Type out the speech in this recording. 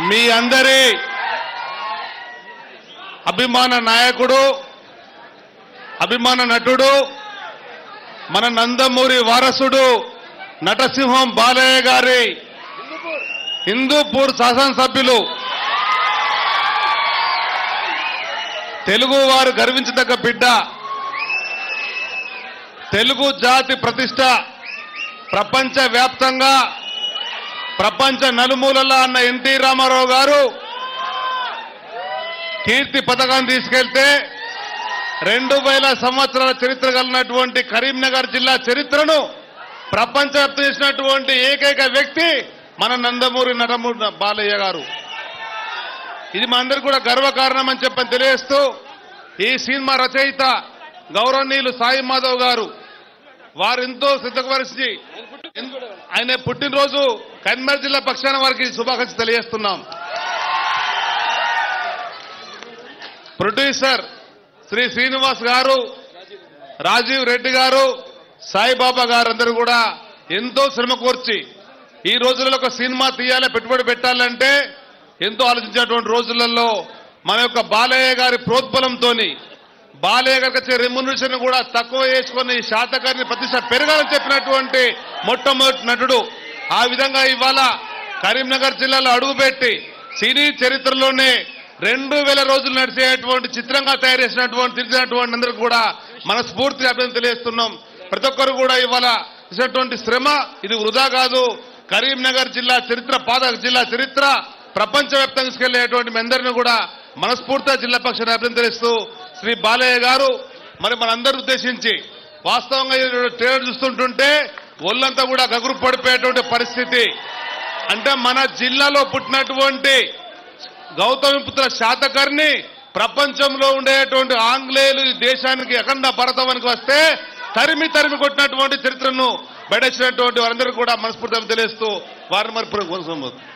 మీ అందరి అభిమాన నాయకుడు అభిమాన నటుడు మన నందమూరి వారసుడు నటసింహం బాలయ్య గారి హిందూపూర్ శాసనసభ్యులు తెలుగు వారు గర్వించదగ్గ బిడ్డ తెలుగు జాతి ప్రతిష్ట ప్రపంచ వ్యాప్తంగా ప్రపంచ నలుమూలలా అన్న ఎన్టీ రామారావు గారు కీర్తి పథకాన్ని తీసుకెళ్తే రెండు వేల సంవత్సరాల చరిత్ర కలిగినటువంటి కరీంనగర్ జిల్లా చరిత్రను ప్రపంచవ్యాప్తం చేసినటువంటి ఏకైక వ్యక్తి మన నందమూరి నటమూరి బాలయ్య గారు ఇది మా అందరికి కూడా గర్వకారణం అని చెప్పని తెలియజేస్తూ ఈ సినిమా రచయిత గౌరవనీయులు సాయి మాధవ్ గారు వారు ఎంతో సిద్ధపరిచి ఆయన పుట్టినరోజు కన్మర్ జిల్లా పక్షాన వారికి శుభాకాంక్షలు తెలియజేస్తున్నాం ప్రొడ్యూసర్ శ్రీ శ్రీనివాస్ గారు రాజీవ్ రెడ్డి గారు సాయిబాబా గారు అందరూ కూడా ఎంతో శ్రమ కోర్చి ఈ రోజులలో ఒక సినిమా తీయాలి పెట్టుబడి పెట్టాలంటే ఎంతో ఆలోచించేటువంటి రోజులలో మన యొక్క బాలయ్య గారి ప్రోద్బలంతో బాలయ్య గారికి వచ్చే రెమ్యునరేషన్ కూడా తక్కువ చేసుకుని శాతకారిని ప్రతిష్ట పెరగాలని చెప్పినటువంటి మొట్టమొదటి నటుడు ఆ విధంగా ఇవాళ కరీంనగర్ జిల్లాలో అడుగుపెట్టి సినీ చరిత్రలోనే రెండు వేల రోజులు నడిచేటువంటి చిత్రంగా తయారు చేసినటువంటి తిరిగినటువంటి అందరూ కూడా మనస్ఫూర్తి అభినందన తెలియజేస్తున్నాం ప్రతి ఒక్కరు కూడా ఇవాళ చేసినటువంటి శ్రమ ఇది వృధా కాదు కరీంనగర్ జిల్లా చరిత్ర పాద జిల్లా చరిత్ర ప్రపంచవ్యాప్తంగా తీసుకెళ్లేటువంటి మీ అందరినీ కూడా మనస్ఫూర్తిగా జిల్లా పక్షాన్ని అభినందరిస్తూ శ్రీ బాలయ్య గారు మరి మనందరూ ఉద్దేశించి వాస్తవంగా ఈ ట్రేడ్ చూస్తుంటుంటే ఒళ్ళంతా కూడా గగురు పడిపోయేటువంటి పరిస్థితి అంటే మన జిల్లాలో పుట్టినటువంటి గౌతమిపుత్ర శాతకర్ణి ప్రపంచంలో ఉండేటువంటి ఆంగ్లేయులు ఈ దేశానికి అఖండ భరతవనికి వస్తే తరిమి తరిమి కొట్టినటువంటి చరిత్రను బయటచ్చినటువంటి వారందరూ కూడా మనస్ఫూర్తిగా తెలియస్తూ వారిని మరి